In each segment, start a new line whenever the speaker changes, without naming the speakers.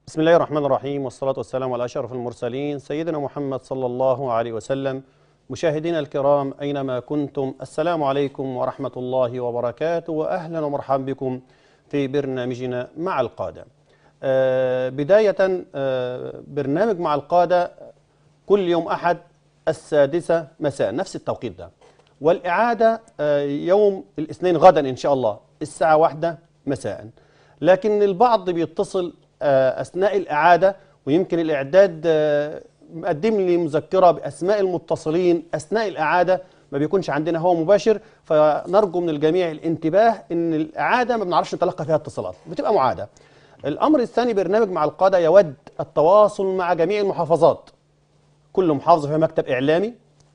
بسم الله الرحمن الرحيم والصلاة والسلام على أشرف المرسلين سيدنا محمد صلى الله عليه وسلم مشاهدينا الكرام أينما كنتم السلام عليكم ورحمة الله وبركاته وأهلا ومرحبا بكم في برنامجنا مع القادة آه، بداية آه، برنامج مع القادة كل يوم أحد السادسة مساء نفس التوقيت ده والإعادة آه، يوم الاثنين غدا إن شاء الله الساعة واحدة مساء لكن البعض بيتصل آه، أثناء الإعادة ويمكن الإعداد آه، مقدم لي مذكرة بأسماء المتصلين أثناء الإعادة ما بيكونش عندنا هو مباشر فنرجو من الجميع الانتباه ان الاعاده ما بنعرفش نتلقى فيها اتصالات بتبقى معاده الامر الثاني برنامج مع القاده يود التواصل مع جميع المحافظات كل محافظه فيها مكتب اعلامي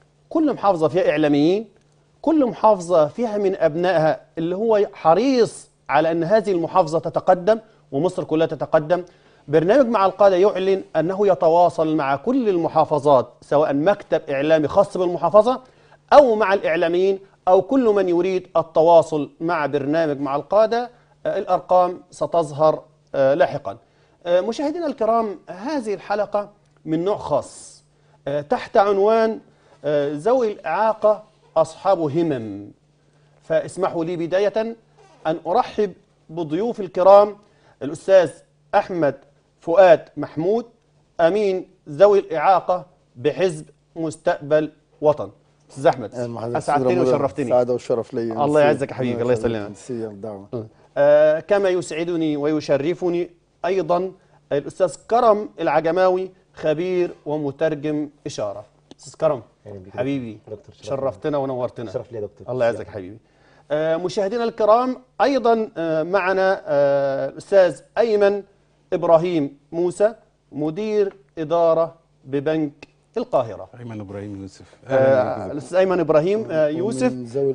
كل محافظه فيها اعلاميين كل محافظه فيها من ابنائها اللي هو حريص على ان هذه المحافظه تتقدم ومصر كلها تتقدم برنامج مع القاده يعلن انه يتواصل مع كل المحافظات سواء مكتب اعلامي خاص بالمحافظه او مع الاعلاميين او كل من يريد التواصل مع برنامج مع القاده آه، الارقام ستظهر آه، لاحقا آه، مشاهدينا الكرام هذه الحلقه من نوع خاص آه، تحت عنوان آه، ذوي الاعاقه اصحاب همم فاسمحوا لي بدايه ان ارحب بضيوف الكرام الاستاذ احمد فؤاد محمود امين ذوي الاعاقه بحزب مستقبل وطن استاذ احمد اسعدتني وشرفتني
سعادة والشرف لي
الله يعزك يا حبيبي، الله يسلمك.
ميرسي على الدعوة
آه، كما يسعدني ويشرفني ايضا الاستاذ كرم العجماوي خبير ومترجم اشاره استاذ كرم
أهلا بك
حبيبي
دكتور، شرف
شرفتنا ونورتنا
شرف لي يا دكتور
الله يعزك حبيبي آه، مشاهدينا الكرام ايضا آه، معنا آه، الاستاذ ايمن ابراهيم موسى مدير اداره ببنك القاهره
ايمن ابراهيم يوسف
آه،
اهلا بك
الاستاذ ايمن ابراهيم آه،
ومن
يوسف
ذوي الإعاقة.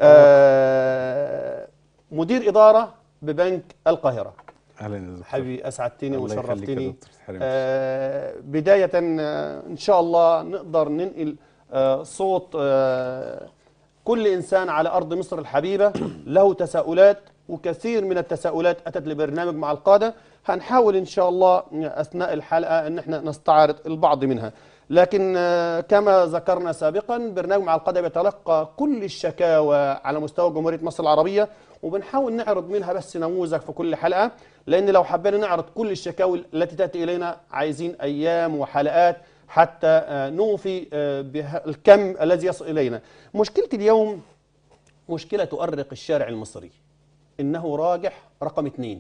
آه، مدير اداره ببنك القاهره
اهلا يا دكتور
حبيبي اسعدتني
الله يخليك يا
وشرفتني
دكتور، تحرمش.
آه، بدايه آه، ان شاء الله نقدر ننقل آه، صوت آه، كل انسان على ارض مصر الحبيبه له تساؤلات وكثير من التساؤلات اتت لبرنامج مع القاده هنحاول ان شاء الله اثناء الحلقه ان احنا نستعرض البعض منها لكن آه، كما ذكرنا سابقا برنامج مع القاده بيتلقى كل الشكاوى على مستوى جمهوريه مصر العربيه وبنحاول نعرض منها بس نموذج في كل حلقه لان لو حبينا نعرض كل الشكاوي التي تاتي الينا عايزين ايام وحلقات حتى آه، نوفي آه، بالكم الذي يصل الينا مشكله اليوم مشكله تؤرق الشارع المصري انه راجح رقم اثنين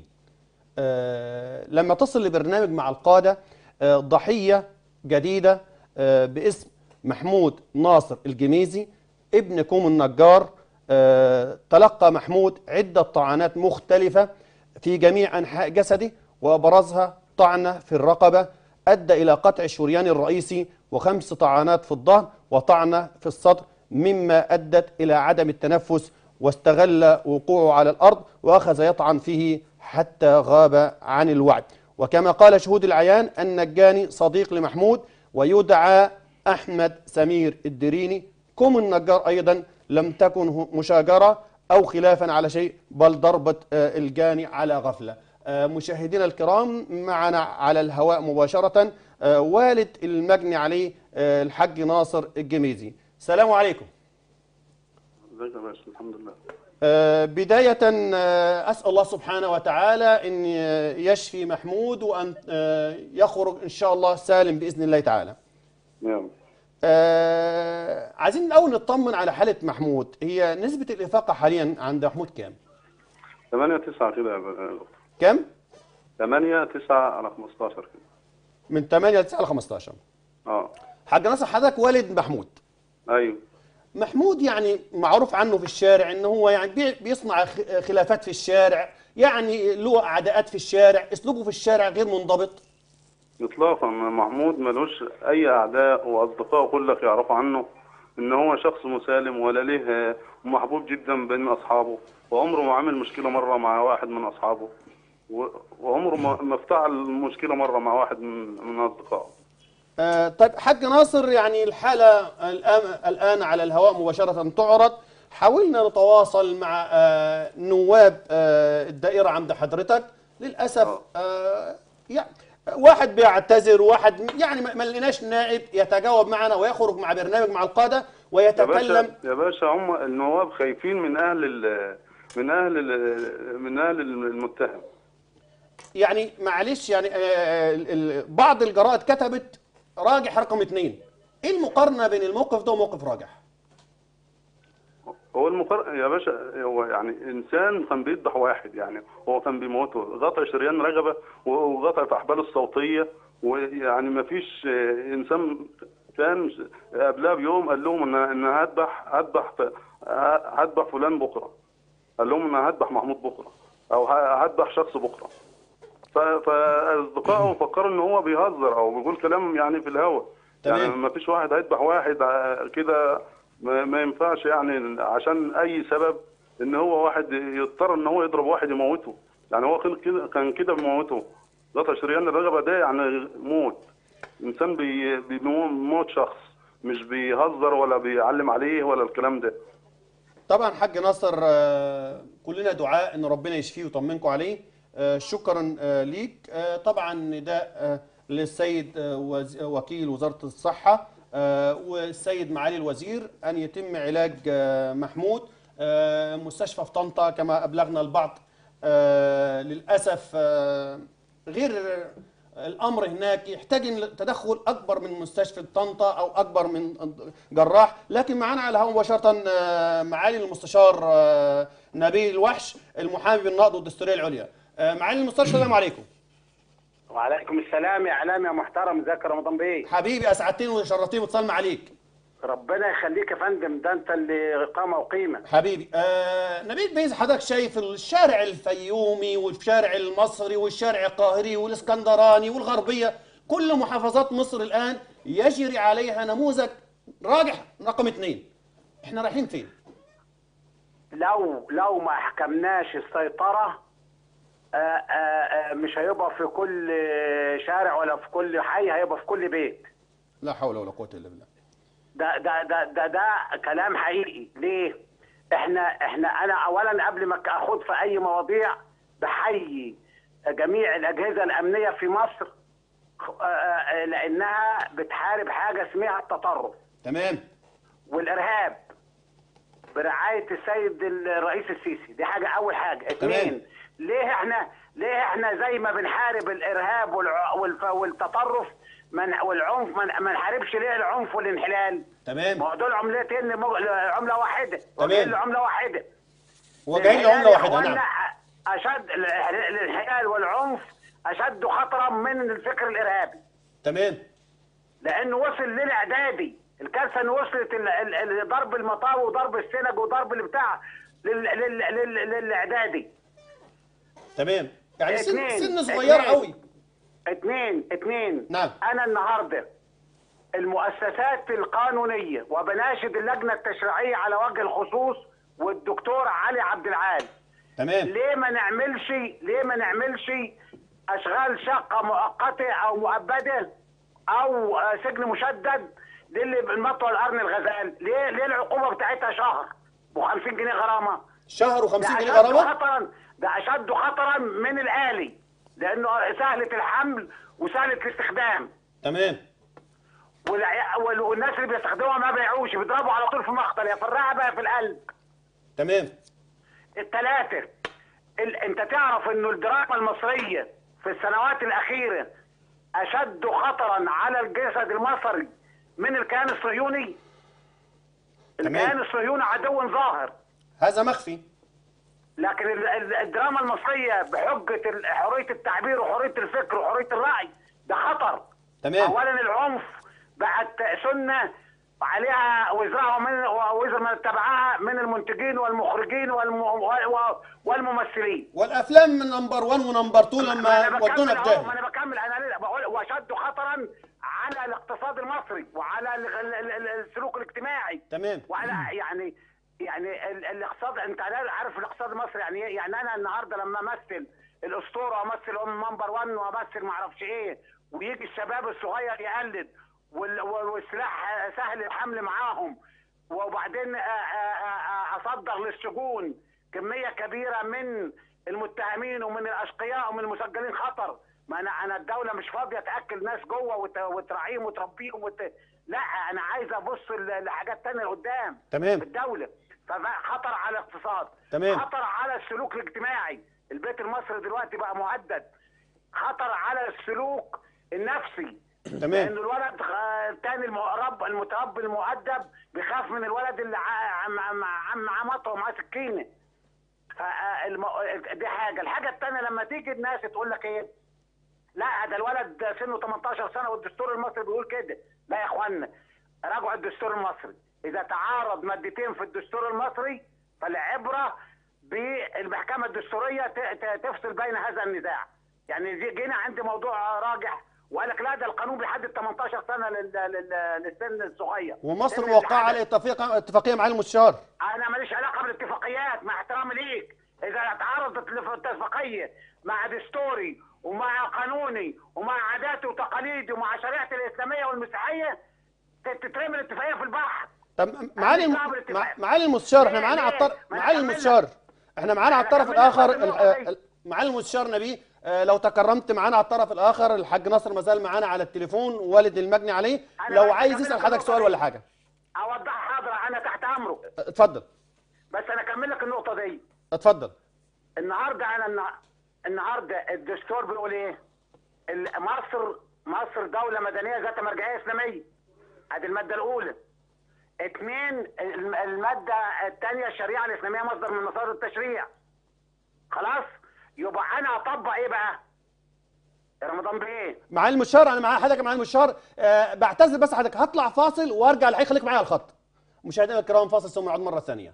آه، لما تصل لبرنامج مع القادة آه، ضحية جديدة آه، باسم محمود ناصر الجميزي ابن كوم النجار آه، تلقى محمود عدة طعنات مختلفة في جميع أنحاء جسده وأبرزها طعنة في الرقبة أدى إلى قطع الشريان الرئيسي وخمس طعنات في الظهر وطعنة في الصدر مما أدت إلى عدم التنفس واستغل وقوعه على الأرض وأخذ يطعن فيه حتى غاب عن الوعي وكما قال شهود العيان النجاني صديق لمحمود ويدعى أحمد سمير الدريني كم النجار أيضا لم تكن ه- مشاجرة أو خلافا على شيء بل ضربة آه، الجاني على غفلة آه، مشاهدينا الكرام معنا على الهواء مباشرة آه، والد المجني عليه آه، الحاج ناصر الجميزي السلام عليكم
ازيك يا باشا الحمد لله
آه، بداية آه، أسأل الله سبحانه وتعالى أن آه، يشفي محمود وأن آه، يخرج إن شاء الله سالم بإذن الله تعالى
نعم
آه، عايزين الأول نطمن على حالة محمود هي نسبة الإفاقة حاليا عند محمود كام؟
8 9 كده يا ب-
كام؟
8 9 على 15 كده
من 8 ل 9 ل 15
اه
حاج ناصر حضرتك والد محمود
ايوه
محمود يعني معروف عنه في الشارع ان هو يعني بي- بيصنع خ- خلافات في الشارع يعني له اعداءات في الشارع اسلوبه في الشارع غير منضبط
اطلاقا محمود ملوش اي اعداء واصدقائه كلك يعرفوا عنه ان هو شخص مسالم ولا ليه محبوب جدا بين اصحابه وعمره ما عمل مشكله مره مع واحد من اصحابه و- وعمره ما ما افتعل مشكله مره مع واحد من من اصدقائه
آه طيب حاج ناصر يعني الحالة الآن, الآن على الهواء مباشرة تعرض حاولنا نتواصل مع آه نواب آه الدائرة عند حضرتك للأسف آه يعني واحد بيعتذر وواحد يعني ما ما لقيناش نائب يتجاوب معنا ويخرج مع برنامج مع القاده
يا
ويتكلم
باشا يا باشا هم النواب خايفين من اهل ال من اهل ال من اهل المتهم
يعني معلش يعني آه، ال- ال- بعض الجرائد كتبت راجح رقم اثنين ايه المقارنه بين الموقف ده وموقف راجح
هو المقر... يا باشا هو يعني انسان كان بيذبح واحد يعني هو كان بيموته قطع شريان رقبه وقطع في احباله الصوتيه ويعني ما فيش آه، انسان كان قبلها بيوم قال لهم ان ان هذبح هذبح ف- ه- هذبح فلان بكره قال لهم ان هذبح محمود بكره او ه- هذبح شخص بكره ف- فاصدقائه فكروا ان هو بيهزر او بيقول كلام يعني في الهوا
تمام.
يعني ما فيش واحد هيذبح واحد ع- كده ما, ما ينفعش يعني عشان اي سبب ان هو واحد يضطر ان هو يضرب واحد يموته يعني هو كان كده كان كده بيموته قطع شريان الرقبه ده يعني موت انسان بي- بيموت شخص مش بيهزر ولا بيعلم عليه ولا الكلام ده
طبعا حاج ناصر آه، كلنا دعاء ان ربنا يشفيه ويطمنكم عليه آه، شكرا آه، ليك آه، طبعا نداء آه، للسيد آه، وز- وكيل وزارة الصحة آه، والسيد معالي الوزير أن يتم علاج آه، محمود آه، مستشفى في طنطا كما أبلغنا البعض آه، للأسف آه، غير الامر هناك يحتاج تدخل اكبر من مستشفى طنطا او اكبر من جراح لكن معانا على الهواء مباشره آه، معالي المستشار آه، نبيل الوحش المحامي بالنقض والدستوريه العليا آه، معالي المستشار السلام عليكم
وعليكم السلام يا اعلام يا محترم ازيك يا رمضان بيه
حبيبي اسعدتني وشرفتني واتصال عليك
ربنا يخليك يا فندم ده انت اللي قامه وقيمه
حبيبي آه نبيل بيز حضرتك شايف الشارع الفيومي والشارع المصري والشارع القاهري والاسكندراني والغربيه كل محافظات مصر الان يجري عليها نموذج راجح رقم اثنين احنا رايحين فين؟
لو لو ما احكمناش السيطره آه، آه، آه، مش هيبقى في كل شارع ولا في كل حي هيبقى في كل بيت
لا حول ولا قوه الا بالله
ده ده ده ده, ده كلام حقيقي ليه احنا احنا انا اولا قبل ما اخوض في اي مواضيع بحيي جميع الاجهزه الامنيه في مصر آه، آه، لانها بتحارب حاجه اسمها التطرف
تمام
والارهاب برعايه السيد الرئيس السيسي دي حاجه اول حاجه اثنين ليه احنا ليه احنا زي ما بنحارب الارهاب والع- والف- والتطرف من والعنف ما ما نحاربش ليه العنف والانحلال
تمام
ما هو دول عملتين مغ- عمله واحده
تمام.
وجايين لعمله واحده
وجايين
الانحلال
لعمله
يا
واحده
إخوانا
نعم
اشد ال- الانحلال والعنف اشد خطرا من الفكر الارهابي
تمام
لانه وصل للاعدادي الكارثه انه وصلت ال- ال- ال- ضرب المطاوي وضرب السنج وضرب البتاع لل- لل- لل- للاعدادي
تمام يعني سن,
اتنين.
سن صغير
اتنين.
قوي
اثنين اثنين
نعم.
انا النهارده المؤسسات القانونيه وبناشد اللجنه التشريعيه على وجه الخصوص والدكتور علي عبد العال
تمام
ليه ما نعملش ليه ما نعملش اشغال شقه مؤقته او مؤبده او آه، سجن مشدد للي بالمطوى القرن الغزال ليه ليه العقوبه بتاعتها شهر ب 50 جنيه غرامه
شهر
ده
و50 جنيه
اشد
غرامه
خطرا ده اشد خطرا من الالي لانه سهله الحمل وسهله الاستخدام
تمام
والع- وال- والناس اللي بيستخدموها ما بيعوش بيضربوا على طول في مقتل يا في الرقبه يا في القلب
تمام
الثلاثة ال... انت تعرف انه الدراما المصرية في السنوات الاخيرة اشد خطرا على الجسد المصري من الكيان الصهيوني
تمام.
الكيان الصهيوني عدو ظاهر
هذا مخفي
لكن ال- ال- الدراما المصرية بحجة ال- حرية التعبير وحرية الفكر وحرية الرأي ده خطر
تمام
اولا العنف بقت سنه عليها وزرها ومن وزر من اتبعها من المنتجين والمخرجين والم... و- والممثلين
والافلام من نمبر 1 ونمبر 2
ما
لما
انا
ودونا
بكمل
في
اهو ما
داهيه
انا بكمل انا ليه بقول واشد خطرا على الاقتصاد المصري وعلى ال- ال- ال- ال- السلوك الاجتماعي
تمام
وعلى يعني يعني ال- الاقتصاد انت عارف الاقتصاد المصري يعني ايه؟ يعني انا النهارده لما امثل الاسطوره وامثل ام نمبر 1 وامثل ما اعرفش ايه ويجي الشباب الصغير يقلد وال- وال- والسلاح سهل الحمل معاهم وبعدين آ- آ- آ- اصدر للسجون كميه كبيره من المتهمين ومن الاشقياء ومن المسجلين خطر ما ما انا انا الدوله مش فاضيه تاكل ناس جوه وت- وتراعيهم وتربيهم وت... لا انا عايز ابص ل- لحاجات تانية قدام
تمام.
في الدوله فده خطر على الاقتصاد
تمام.
خطر على السلوك الاجتماعي البيت المصري دلوقتي بقى مهدد خطر على السلوك النفسي لان
تمام
الولد آه، التاني المقرب المتربي المؤدب بيخاف من الولد اللي ع- عم عم عم معاه مطوه ومعاه سكينه فالم... دي حاجه الحاجه الثانيه لما تيجي الناس تقول لك ايه لا ده الولد ده سنه 18 سنه والدستور المصري بيقول كده لا يا اخوانا راجعوا الدستور المصري اذا تعارض مادتين في الدستور المصري فالعبره بالمحكمه الدستوريه ت- ت- تفصل بين هذا النزاع يعني جي- جينا عند موضوع راجع وقال لك لا ده القانون بيحدد 18 سنه لل... لل... للسن الصغير
ومصر
سن
موقعه
الحدث.
على اتفاقيه اتفاقيه مع المستشار
انا ماليش علاقه بالاتفاقيات مع احترامي ليك اذا تعارضت الاتفاقيه مع دستوري ومع قانوني ومع عاداتي وتقاليدي ومع شريعتي الاسلاميه والمسيحيه ت- تترمي الاتفاقيه في البحر
طب معالي الم...
صعب الاتفاق.
مع- معالي المستشار احنا
ليه؟
معانا على
ليه؟
الطرف
ما أنا
معالي
هكمل
المستشار احنا معانا على
أنا
الطرف
هكمل لك
الاخر
بس النقطة
ال-
دي.
ال- معالي المستشار نبيه آه، لو تكرمت معانا على الطرف الاخر الحاج ناصر ما زال معانا على التليفون والد المجني عليه
أنا
لو
بس
عايز
هكمل
يسال
لك
حضرتك
النقطة
سؤال
دي.
ولا حاجه
اوضح حاضر انا تحت امره
اه، اتفضل
بس انا اكمل لك النقطه دي
اتفضل
النهارده انا النا- النهارده الدستور بيقول ايه؟ ال- مصر مصر دوله مدنيه ذات مرجعيه اسلاميه. ادي الماده الاولى. اثنين الم- الماده الثانيه الشريعه الاسلاميه مصدر من مصادر التشريع. خلاص؟ يبقى انا اطبق ايه بقى؟ رمضان بايه؟
معالي المستشار انا معايا حضرتك معالي المستشار آه، بعتذر بس حضرتك هطلع فاصل وارجع الحقيقه خليك معايا على الخط مشاهدينا الكرام فاصل ثم نعود مره ثانيه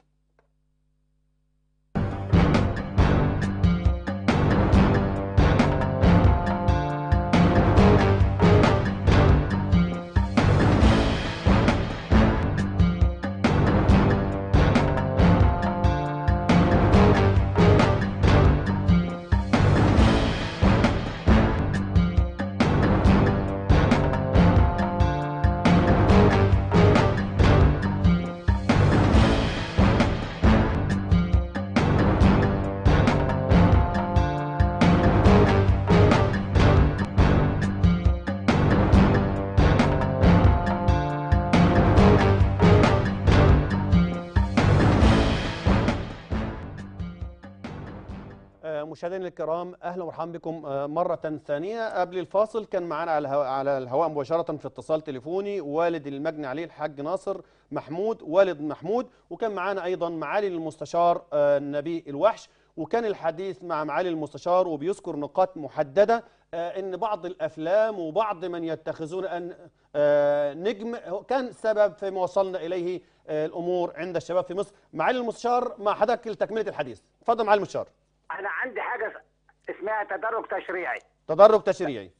آه، مشاهدينا الكرام اهلا ومرحبا بكم آه، مره ثانيه قبل الفاصل كان معنا على الهواء, على الهواء مباشره في اتصال تليفوني والد المجني عليه الحاج ناصر محمود والد محمود وكان معنا ايضا معالي المستشار آه، نبي الوحش وكان الحديث مع معالي المستشار وبيذكر نقاط محدده آه، ان بعض الافلام وبعض من يتخذون ان آه، نجم هو كان سبب فيما وصلنا اليه آه، الامور عند الشباب في مصر معالي المستشار مع حضرتك لتكمله الحديث اتفضل معالي المستشار
انا عندي حاجه اسمها تدرج تشريعي.
تدرج تشريعي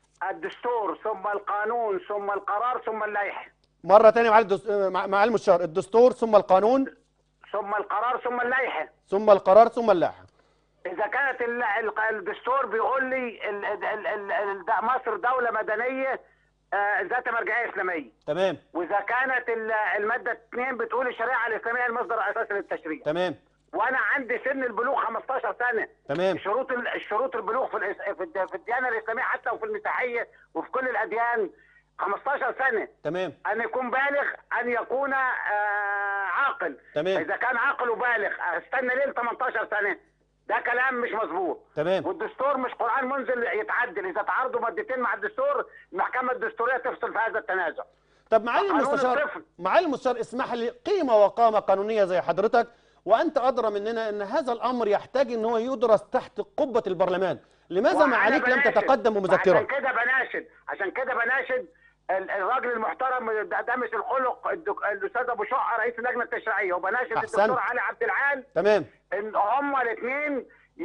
الدستور ثم القانون ثم القرار ثم اللائحه.
مرة تانية مع الدس... مع مع المستشار الدستور ثم القانون
ثم القرار ثم اللائحه.
ثم القرار ثم اللائحة
اذا كانت ال- ال- الدستور بيقول لي ال- ال- ال- ال- ال- ده مصر دوله مدنيه آه، ذات مرجعيه اسلاميه
تمام
واذا كانت ال- الماده 2 بتقول الشريعه الاسلاميه المصدر الاساسي للتشريع
تمام
وانا عندي سن البلوغ 15 سنه
تمام
شروط ال- الشروط البلوغ في الإس- في الد- في الديانه الاسلاميه حتى وفي المسيحيه وفي كل الاديان 15 سنه
تمام
ان يكون بالغ ان يكون آه، عاقل
تمام.
اذا كان عاقل وبالغ استنى ليه 18 سنه ده كلام مش مظبوط
تمام
والدستور مش قران منزل يتعدل اذا تعارضوا مادتين مع الدستور المحكمه الدستوريه تفصل في هذا التنازع
طب معالي
قانون
المستشار
الطفل.
معالي المستشار اسمح لي قيمة وقامة قانونية زي حضرتك وأنت أدرى مننا أن هذا الأمر يحتاج أن هو يدرس تحت قبة البرلمان لماذا
وأنا
معاليك لم
بناشد.
تتقدم
عشان
بمذكرة
كده بناشد عشان كده بناشد ال- الراجل المحترم ده, ده مش الخلق الدك- الاستاذ ابو شقه رئيس اللجنه التشريعيه وبناشد
أحسنت.
الدكتور علي عبد العال
تمام
ان هما الاثنين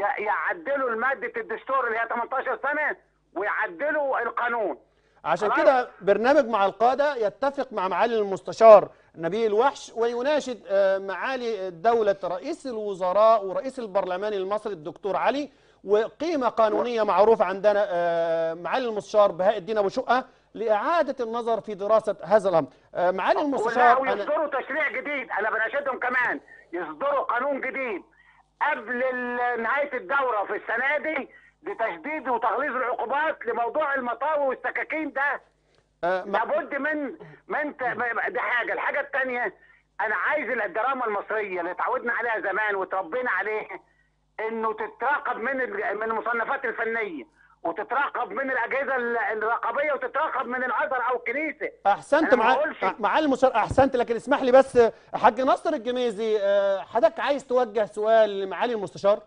يعدلوا ماده الدستور اللي هي 18 سنه ويعدلوا القانون
عشان
خلاص.
كده برنامج مع القادة يتفق مع معالي المستشار نبيل الوحش ويناشد آه، معالي دولة رئيس الوزراء ورئيس البرلمان المصري الدكتور علي وقيمة قانونية معروفة عندنا آه، معالي المستشار بهاء الدين أبو شقة لإعادة النظر في دراسة هذا الأمر آه، معالي
ولا
المستشار أنا
ويصدروا تشريع جديد انا بناشدهم كمان يصدروا قانون جديد قبل ال- نهايه الدوره في السنه دي بتشديد وتغليظ العقوبات لموضوع المطاوي والسكاكين ده
آه، مع-
لابد من من ت... م- دي حاجه الحاجه الثانيه انا عايز الدراما المصريه اللي اتعودنا عليها زمان وتربينا عليها انه تتراقب من ال- من المصنفات الفنيه وتتراقب من الاجهزه ال- الرقابيه وتتراقب من الازهر او الكنيسه
احسنت
أنا ما
مع
بقولش-
معالي المستشار احسنت لكن اسمح لي بس حاج نصر الجميزي آه، حضرتك عايز توجه سؤال لمعالي المستشار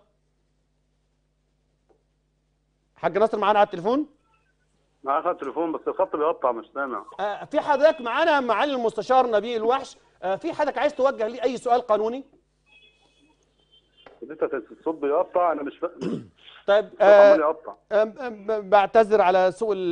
حاج نصر معانا على التليفون
معاك التليفون بس الخط بيقطع مش سامع
آه، في حضرتك معانا معالي المستشار نبيل الوحش آه، في حضرتك عايز توجه لي اي سؤال قانوني
حضرتك الصوت بيقطع انا مش فاهم
طيب
الصوت
آه،
عمال يقطع
أم- أم- بعتذر على سوء ال-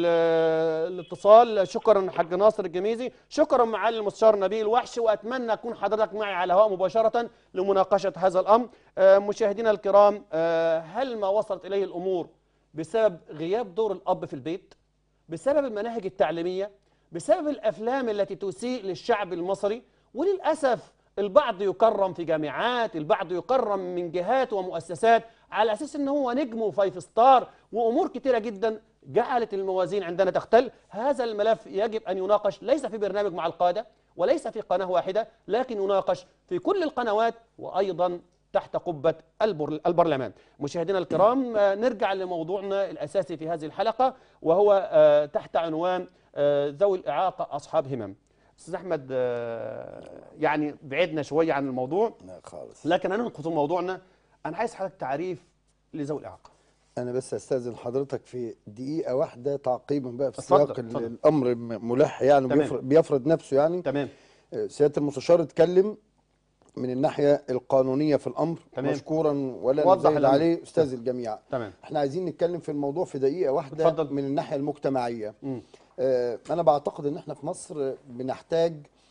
الاتصال شكرا حاج ناصر الجميزي شكرا معالي المستشار نبيل وحش واتمنى اكون حضرتك معي على الهواء مباشره لمناقشه هذا الامر آه، مشاهدينا الكرام آه، هل ما وصلت اليه الامور بسبب غياب دور الاب في البيت بسبب المناهج التعليميه بسبب الافلام التي تسيء للشعب المصري وللاسف البعض يكرم في جامعات البعض يكرم من جهات ومؤسسات على اساس ان هو نجم وفايف ستار وامور كتيره جدا جعلت الموازين عندنا تختل هذا الملف يجب ان يناقش ليس في برنامج مع القاده وليس في قناه واحده لكن يناقش في كل القنوات وايضا تحت قبة البر- البرلمان مشاهدينا الكرام آه، نرجع لموضوعنا الأساسي في هذه الحلقة وهو آه، تحت عنوان آه، ذوي الإعاقة أصحاب همم أستاذ أحمد آه، يعني بعدنا شوية عن الموضوع
لا خالص
لكن هننقل في موضوعنا أنا عايز حضرتك تعريف لذوي الإعاقة
انا بس استاذن حضرتك في دقيقه واحده تعقيبا بقى في
اتفضل،
سياق ال-
اتفضل.
الامر م- ملح يعني
تمام.
بيفرض, بيفرض نفسه يعني
تمام
آه، سياده المستشار اتكلم من الناحيه القانونيه في الامر
تمام.
مشكورا ولا
وضح
نزايد
الأمر.
عليه استاذ الجميع
تمام
احنا عايزين نتكلم في الموضوع في دقيقه واحده
اتفضل.
من الناحيه المجتمعيه
مم.
آه، انا بعتقد ان احنا في مصر بنحتاج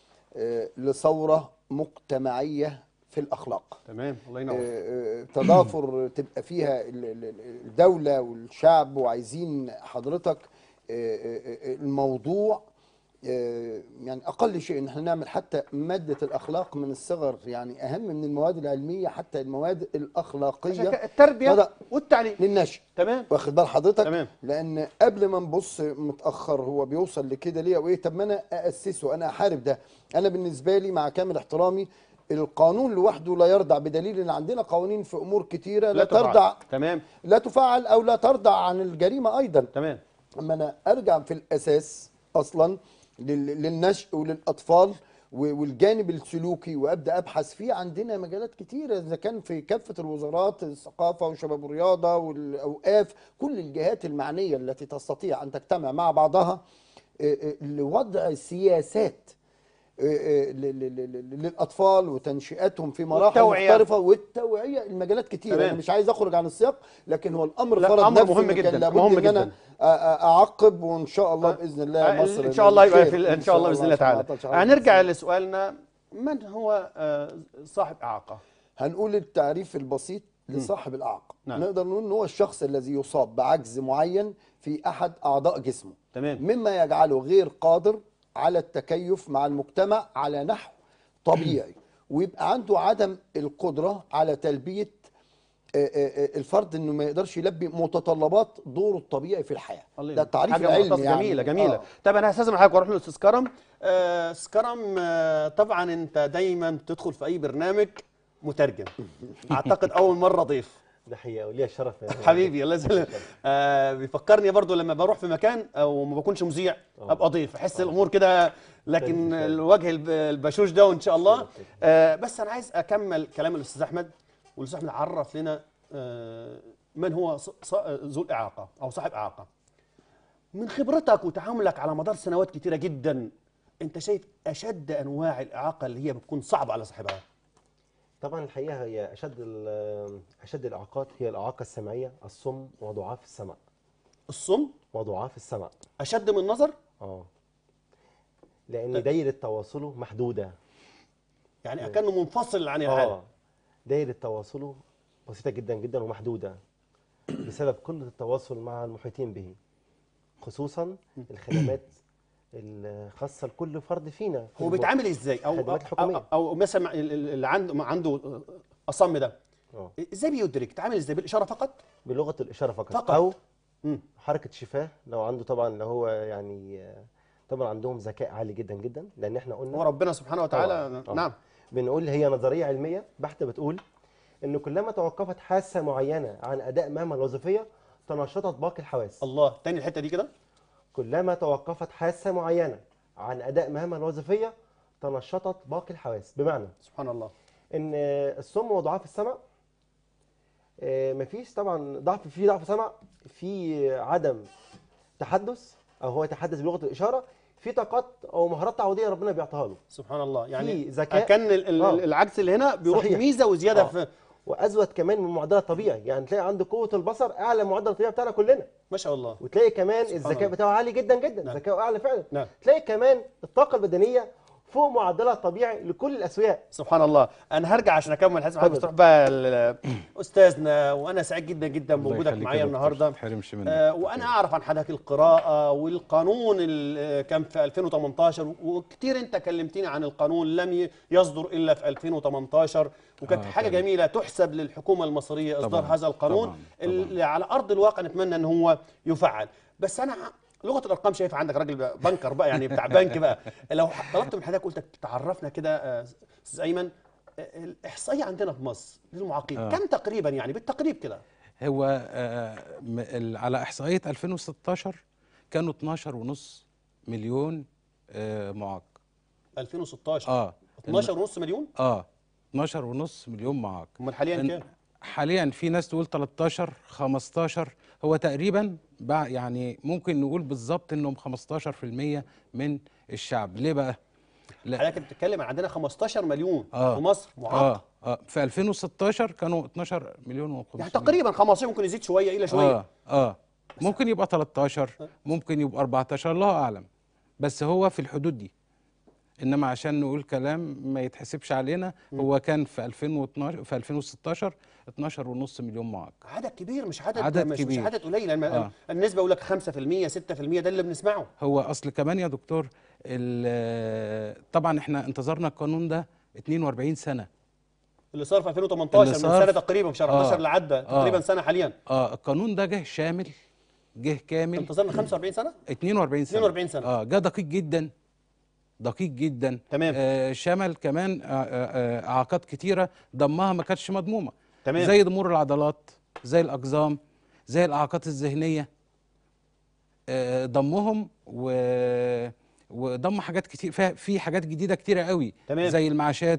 آه، لثوره مجتمعيه في الاخلاق
تمام الله ينور
آه، آه، تضافر تبقى فيها ال- ال- ال- الدولة والشعب وعايزين حضرتك آه، آه، آه، الموضوع آه، يعني أقل شيء إن احنا نعمل حتى مادة الأخلاق من الصغر يعني أهم من المواد العلمية حتى المواد
عشان
الأخلاقية
كده التربية
بدأ
والتعليم
للنشء
تمام
واخد بال حضرتك
تمام.
لان قبل ما نبص متاخر هو بيوصل لكده ليه او ايه طب ما انا اسسه انا احارب ده انا بالنسبه لي مع كامل احترامي القانون لوحده لا يرضع بدليل ان عندنا قوانين في امور كتيره لا,
تفعل.
ترضع
تمام
لا تفعل او لا ترضع عن الجريمه ايضا
تمام
اما انا ارجع في الاساس اصلا لل- للنشء وللاطفال و- والجانب السلوكي وابدا ابحث فيه عندنا مجالات كتيره اذا كان في كافه الوزارات الثقافه وشباب الرياضه والاوقاف كل الجهات المعنيه التي تستطيع ان تجتمع مع بعضها آه، آه، لوضع سياسات آه، آه، ل- ل- ل- للاطفال وتنشئتهم في مراحل
والتوعية.
مختلفه والتوعيه المجالات كتير
تمام.
انا مش عايز اخرج عن السياق لكن هو الامر
لا،
فرض
أمر
نفسه
مهم
إن كان
جدا،
لابد
مهم
ان انا
جدا.
أ- أ- اعقب وان شاء الله باذن الله
آه،
مصر
ان شاء الله يبقى
خير.
في ان شاء الله باذن الله تعالى
عشان ما أعطلش على
هنرجع
نفسي.
لسؤالنا من هو آه، صاحب اعاقه
هنقول التعريف البسيط لصاحب الاعاقه
نعم.
نقدر نقول ان هو الشخص الذي يصاب بعجز معين في احد اعضاء جسمه
تمام
مما يجعله غير قادر على التكيف مع المجتمع على نحو طبيعي ويبقى عنده عدم القدره على تلبيه آه، آه، آه، الفرد انه ما يقدرش يلبي متطلبات دوره الطبيعي في الحياه
الله
ده
ينور.
التعريف
حاجة
العلمي
مختصة
يعني
جميله جميله
آه.
طب انا هستاذن حضرتك واروح لاستاذ كرم آه، استاذ كرم آه، طبعا انت دايما تدخل في اي برنامج مترجم اعتقد اول مره ضيف
ده حقيقة وليا الشرف يا
حبيبي الله يسلمك آه بيفكرني برضو لما بروح في مكان او ما بكونش مذيع ابقى ضيف احس الامور كده لكن
طيب.
الوجه الب- البشوش ده وان شاء الله آه بس انا عايز اكمل كلام الاستاذ احمد والاستاذ احمد عرف لنا آه من هو ص- ص- ذو الاعاقه او صاحب اعاقه من خبرتك وتعاملك على مدار سنوات كتيره جدا انت شايف اشد انواع الاعاقه اللي هي بتكون صعبه على صاحبها
طبعا الحقيقة هي أشد ال- أشد الإعاقات هي الإعاقة السمعية الصم وضعاف السمع
الصم
وضعاف السمع
اشد من النظر
اه لأن دايرة تواصله محدودة
يعني كانه منفصل عن العالم
اه دايرة تواصله بسيطة جدا جدا ومحدودة بسبب قلة التواصل مع المحيطين به خصوصا الخدمات الخاصة لكل فرد فينا في
هو
الم-
بيتعامل ازاي او
الخدمات
او,
الحكومية.
أو, أو مثلا ال- ال- اللي عنده ما عنده اصم ده
اه
ازاي بيدرك تعامل ازاي بالاشاره فقط
بلغه الاشاره فقط,
فقط.
او
مم.
حركه شفاه لو عنده طبعا اللي هو يعني آه، طبعا عندهم ذكاء عالي جدا جدا لان احنا قلنا
هو ربنا سبحانه وتعالى
طبعاً. آه.
نعم
بنقول هي نظريه علميه بحته بتقول ان كلما توقفت حاسه معينه عن اداء مهمه الوظيفيه تنشطت باقي الحواس
الله تاني الحته دي كده
كلما توقفت حاسه معينه عن اداء مهمه الوظيفيه تنشطت باقي الحواس بمعنى
سبحان الله
ان الصم وضعاف السمع آه، مفيش طبعا ضعف في ضعف سمع في عدم تحدث او هو يتحدث بلغه الاشاره في طاقات او مهارات تعوديه ربنا بيعطيها له
سبحان الله يعني
في ذكاء.
كان ال- ال-
آه.
العكس اللي هنا بيروح
صحيح.
ميزه وزياده
آه.
في
وازود كمان من معدل الطبيعي يعني تلاقي عنده قوه البصر اعلى من معدل الطبيعي بتاعنا كلنا
ما شاء الله
وتلاقي كمان الذكاء
الله.
بتاعه عالي جدا جدا
نعم.
ذكاؤه اعلى فعلا
نعم.
تلاقي كمان الطاقه البدنيه فوق معدلها الطبيعي لكل الاسوياء
سبحان الله انا هرجع عشان اكمل حسب
اتفضل.
بس تروح بقى ل- استاذنا وانا سعيد جدا جدا
الله
بوجودك
يخليك يا
معايا
دكتور،
النهارده
تحرمش منك.
آه وانا اعرف عن حضرتك القراءه والقانون اللي كان في 2018 وكتير انت كلمتني عن القانون لم ي- يصدر الا في 2018 وكانت
آه،
حاجه
طبعاً.
جميله تحسب للحكومه المصريه اصدار
طبعاً،
هذا القانون
طبعاً،
اللي على ارض الواقع نتمنى ان هو يفعل بس انا لغه الارقام شايف عندك راجل بقى- بنكر بقى يعني بتاع بنك بقى لو طلبت من حضرتك قلت تعرفنا كده آه، استاذ ايمن آه، الاحصائيه عندنا في مصر للمعاقين
آه.
كم تقريبا يعني بالتقريب كده
هو آه، م- ال- على احصائيه 2016 كانوا 12.5 مليون آه، معاق
2016
اه
12 ونص مليون
اه 12.5 مليون معاق
امال حاليا
إن-
كام
حاليا في ناس تقول 13 15 هو تقريبا بقى يعني ممكن نقول بالظبط انهم 15% من الشعب ليه بقى؟ لا
حضرتك بتتكلم عن عندنا 15 مليون
آه.
في مصر معاق
اه اه في 2016 كانوا 12 مليون و500
يعني تقريبا 15 ممكن يزيد شويه الى شويه
اه اه ممكن يبقى 13 ممكن يبقى 14 الله اعلم بس هو في الحدود دي انما عشان نقول كلام ما يتحسبش علينا هو كان في 2012 في 2016 12 ونص مليون معاق
عدد كبير مش عدد
عدد
مش, مش
كبير.
عدد قليل الم-
آه.
النسبه يقول لك 5% 6% ده اللي بنسمعه
هو اصل كمان يا دكتور ال- طبعا احنا انتظرنا القانون ده 42 سنه
اللي صار في 2018
اللي
من
صار
سنه
في-
تقريبا في شهر 11
آه.
اللي عدى
آه.
تقريبا سنه حاليا
اه القانون ده جه شامل جه كامل
انتظرنا 45 سنه
42 سنه
42 سنة.
اه جه دقيق جدا دقيق جدا
تمام.
آه شمل كمان آه آه آه، اعاقات كتيره ضمها ما كانتش مضمومه
تمام.
زي ضمور العضلات زي الاقزام زي الاعاقات الذهنيه آه ضمهم و وضم حاجات كتير فيها- في حاجات جديده كتيره قوي
تمام.
زي المعاشات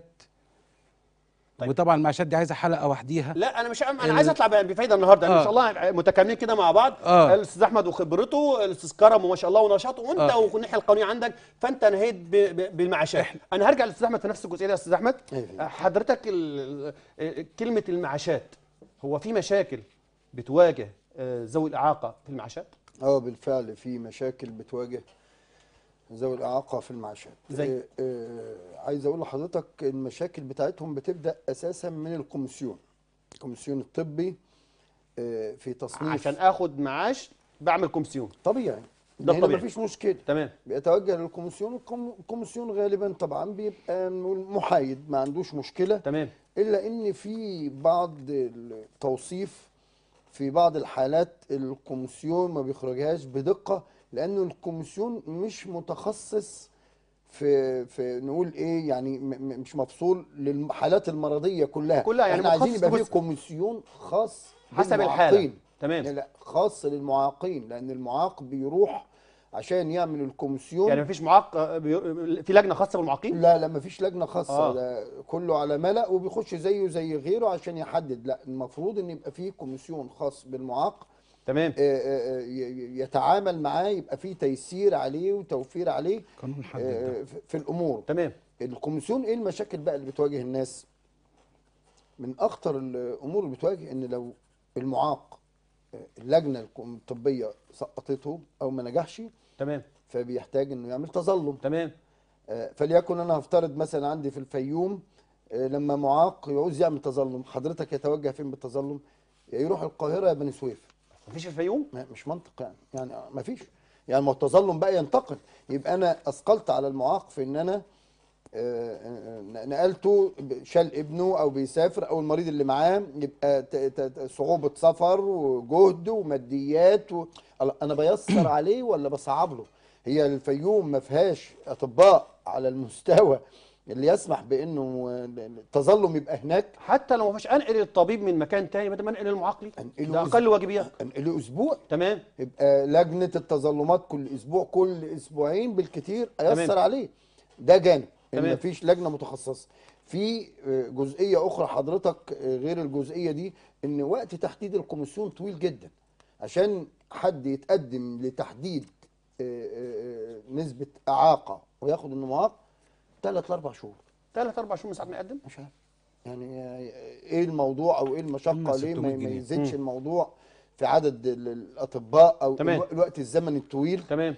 طيب.
وطبعا المعاشات دي عايزه حلقه وحديها
لا انا مش انا
ال-
عايز اطلع بفايده النهارده يعني
آه.
ان شاء الله متكاملين كده مع بعض
آه.
الاستاذ احمد وخبرته الاستاذ كرم وما شاء الله ونشاطه وانت
آه.
والناحيه القانونيه عندك فانت نهيت ب- ب- بالمعاشات انا هرجع للاستاذ احمد في نفس الجزئيه دي يا استاذ احمد
أيوة.
حضرتك ال- ال- كلمه المعاشات هو في مشاكل بتواجه آه، ذوي الاعاقه في المعاشات
اه بالفعل في مشاكل بتواجه ذوي الإعاقة في المعاشات
زي؟
آه، آه، عايز أقول لحضرتك المشاكل بتاعتهم بتبدأ أساسا من الكوميسيون الكوميسيون الطبي آه، في تصنيف
عشان اخد معاش بعمل كومسيون
طبيعي
ده
هنا
الطبيعي.
مفيش مشكلة
تمام
بيتوجه للكوميسيون والكوم- الكوميسيون غالبا طبعا بيبقى نقول محايد ما عندوش مشكلة
تمام
الا ان في بعض التوصيف في بعض الحالات الكوميسيون ما بيخرجهاش بدقه لانه الكوميسيون مش متخصص في في نقول ايه يعني م- م- مش مفصول للحالات المرضيه كلها
كلها، يعني
احنا عايزين
متخصص
يبقى في
جزء.
كوميسيون خاص
حسب
بالمعاقين.
الحالة. تمام.
لا لا خاص للمعاقين لان المعاق بيروح عشان يعمل الكوميسيون
يعني مفيش معاق آه، بي- في لجنه خاصه بالمعاقين
لا لا مفيش لجنه خاصه
آه.
آه. ده كله على ملأ وبيخش زيه زي غيره عشان يحدد لا المفروض ان يبقى فيه كوميسيون خاص بالمعاق
تمام
آه، آه، آه، ي- ي- يتعامل معاه يبقى فيه تيسير عليه وتوفير عليه
قانون حدد
آه،
ده.
في- في الامور
تمام
الكوميسيون ايه المشاكل بقى اللي بتواجه الناس من اخطر الامور اللي بتواجه ان لو المعاق آه، اللجنه الكم- الطبيه سقطته او ما نجحش
تمام
فبيحتاج انه يعمل تظلم
تمام
آه، فليكن انا هفترض مثلا عندي في الفيوم آه، لما معاق يعوز يعمل تظلم حضرتك يتوجه فين بالتظلم يا يروح القاهره يا بني سويف
مفيش الفيوم
ما- مش منطق يعني يعني ما فيش يعني ما هو التظلم بقى ينتقل يبقى انا اثقلت على المعاق في ان انا آه، آه، نقلته ب- شال ابنه او بيسافر او المريض اللي معاه يبقى ت- ت- ت- صعوبة سفر وجهد وماديات و... الله، انا بيسر عليه ولا بصعب له هي الفيوم ما فيهاش اطباء على المستوى اللي يسمح بانه آه، التظلم يبقى هناك
حتى لو ما فيش انقل الطبيب من مكان تاني بدل ما انقل المعاقلي
أنقله
ده
أسبوع.
اقل واجبيات
انقله اسبوع
تمام
يبقى لجنه التظلمات كل اسبوع كل اسبوعين بالكتير ايسر
تمام.
عليه ده جانب ان
تمام.
مفيش لجنه متخصصه في آه، جزئيه اخرى حضرتك آه، غير الجزئيه دي ان وقت تحديد الكوميسيون طويل جدا عشان حد يتقدم لتحديد آه، آه، نسبه اعاقه وياخد انه معاق ثلاث لاربع شهور
ثلاث اربع شهور من ساعه ما يقدم
مش عارف يعني آه، ايه الموضوع او ايه المشقه
قلنا
ليه ما
600
ما
جنيه.
يزيدش الموضوع في عدد ال- الاطباء او
تمام.
الو- الوقت الزمني الطويل
تمام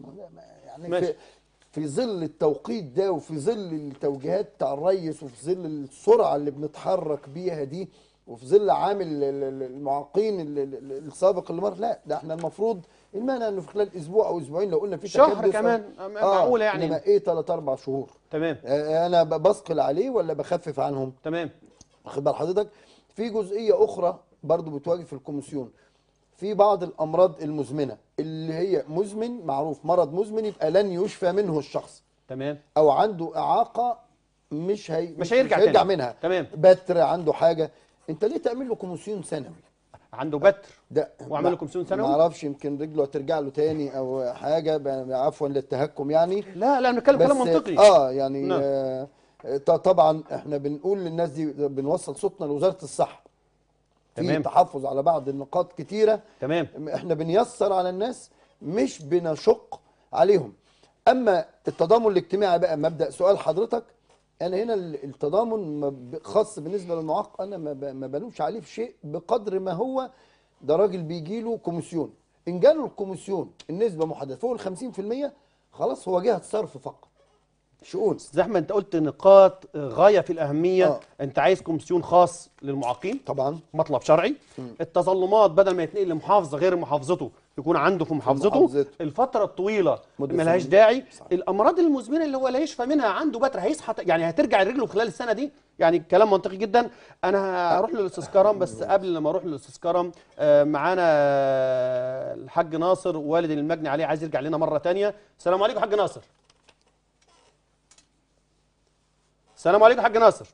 يعني
ماشي.
في في ظل التوقيت ده وفي ظل التوجيهات بتاع الريس وفي ظل السرعه اللي بنتحرك بيها دي وفي ظل عامل ال- ال- المعاقين ال- ال- السابق اللي مر لا ده احنا المفروض المانع انه في خلال اسبوع او اسبوعين لو قلنا في
شهر
تكدس أو-
كمان، معقولة يعني.
انما ايه ثلاث اربع شهور
تمام
آه، انا ب- بثقل عليه ولا بخفف عنهم
تمام
واخد بال حضرتك في جزئيه اخرى برضو بتواجه في الكوميسيون في بعض الامراض المزمنه اللي هي مزمن معروف مرض مزمن يبقى لن يشفى منه الشخص
تمام
او عنده اعاقه مش هي
مش هيرجع
هيرجع
تاني.
منها
تمام.
بتر عنده حاجه انت ليه تعمل له كوميسيون سنوي
عنده بتر
ده
واعمل له كوميسيون سنوي؟
ما اعرفش يمكن رجله هترجع له تاني او حاجه ب- عفوا للتهكم يعني
لا لا بنتكلم كلام
بس
منطقي
اه يعني
نعم.
آه ط- طبعا احنا بنقول للناس دي بنوصل صوتنا لوزاره الصحه في
تمام.
تحفظ على بعض النقاط كتيره
تمام
احنا بنيسر على الناس مش بنشق عليهم اما التضامن الاجتماعي بقى مبدا سؤال حضرتك انا هنا ال- التضامن ما ب- خاص بالنسبه للمعاق انا ما ب- ما بلومش عليه في شيء بقدر ما هو ده راجل بيجي له كوميسيون ان جاله الكوميسيون النسبه محدده فوق ال 50% خلاص هو جهه صرف فقط شؤون
زي ما انت قلت نقاط غايه في الاهميه
آه.
انت عايز كوميسيون خاص للمعاقين
طبعا
مطلب شرعي التظلمات بدل ما يتنقل لمحافظه غير محافظته يكون عنده في محافظته
محافظته.
الفتره الطويله
مدة
ملهاش
سنين.
داعي
صحيح.
الامراض المزمنه اللي هو لا يشفى منها عنده بتر هيصحى يعني هترجع رجله خلال السنه دي يعني كلام منطقي جدا انا هروح للاستاذ كرم بس قبل ما اروح للاستاذ كرم آه، معانا آه، الحاج ناصر والد المجني عليه عايز يرجع لنا مره تانية السلام عليكم حاج ناصر السلام عليكم حاج ناصر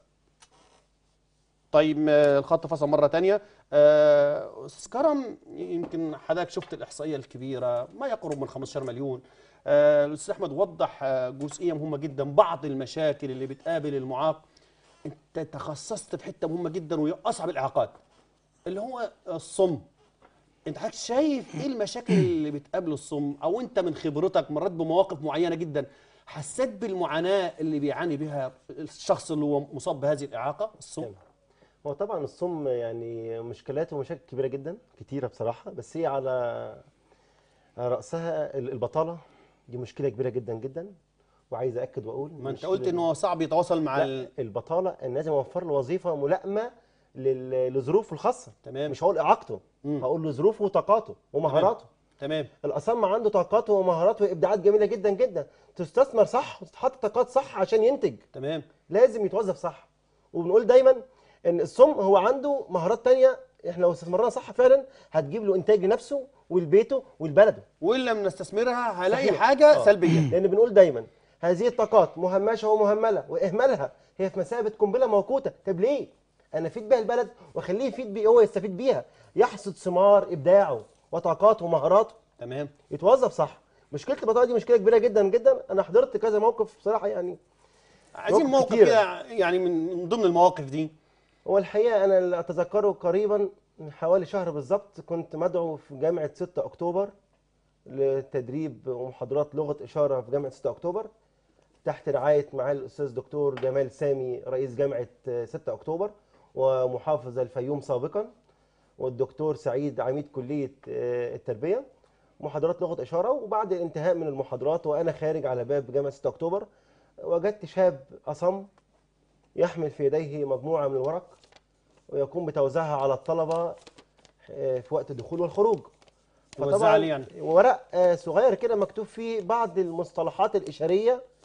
طيب آه، الخط فصل مرة تانية آه، أستاذ كرم يمكن حضرتك شفت الإحصائية الكبيرة ما يقرب من 15 مليون آه، الأستاذ أحمد وضح آه، جزئية مهمة جدا بعض المشاكل اللي بتقابل المعاق أنت تخصصت في حتة مهمة جدا وهي أصعب الإعاقات اللي هو الصم أنت حضرتك شايف إيه المشاكل اللي بتقابل الصم أو أنت من خبرتك مريت بمواقف معينة جدا حسيت بالمعاناة اللي بيعاني بها الشخص اللي هو مصاب بهذه الإعاقة الصم
تمام. هو طبعا الصم يعني مشكلاته ومشاكل كبيره جدا كتيره بصراحه بس هي على على راسها ال- البطاله دي مشكله كبيره جدا جدا وعايز اكد واقول
ما انت
مش
قلت
لل-
ان هو صعب يتواصل مع
لا
ال...
البطاله ان لازم اوفر له وظيفه ملائمه لل- لظروفه الخاصه
تمام.
مش هقول اعاقته
مم.
هقول له ظروفه وطاقاته ومهاراته
تمام
الاصم عنده طاقاته ومهاراته وابداعات جميله جدا جدا تستثمر صح وتتحط طاقات صح عشان ينتج
تمام
لازم يتوظف صح وبنقول دايما ان الصم هو عنده مهارات تانية احنا لو استثمرناها صح فعلا هتجيب له انتاج لنفسه ولبيته ولبلده
وان لم نستثمرها هلاقي
صحيح.
حاجه
آه.
سلبيه
لان بنقول دايما هذه الطاقات مهمشه ومهمله واهمالها هي في مثابه قنبله موقوته طب ليه انا افيد بيها البلد واخليه يفيد بيه هو يستفيد بيها يحصد ثمار ابداعه وطاقاته ومهاراته
تمام
يتوظف صح مشكله البطاله دي مشكله كبيره جدا جدا انا حضرت كذا موقف بصراحه يعني
عايزين
مواقف
موقف
كتيرة.
كده يعني من من ضمن المواقف دي
هو الحقيقه انا اللي اتذكره قريبا من حوالي شهر بالظبط كنت مدعو في جامعه 6 اكتوبر لتدريب ومحاضرات لغه اشاره في جامعه 6 اكتوبر تحت رعايه معالي الاستاذ دكتور جمال سامي رئيس جامعه 6 اكتوبر ومحافظ الفيوم سابقا والدكتور سعيد عميد كليه آه، التربيه محاضرات لغه اشاره وبعد الانتهاء من المحاضرات وانا خارج على باب جامعه 6 اكتوبر وجدت شاب اصم يحمل في يديه مجموعه من الورق ويقوم بتوزيعها على الطلبه آه، في وقت الدخول والخروج
يوزعها عليه يعني
ورق آه، صغير كده مكتوب فيه بعض المصطلحات الإشارية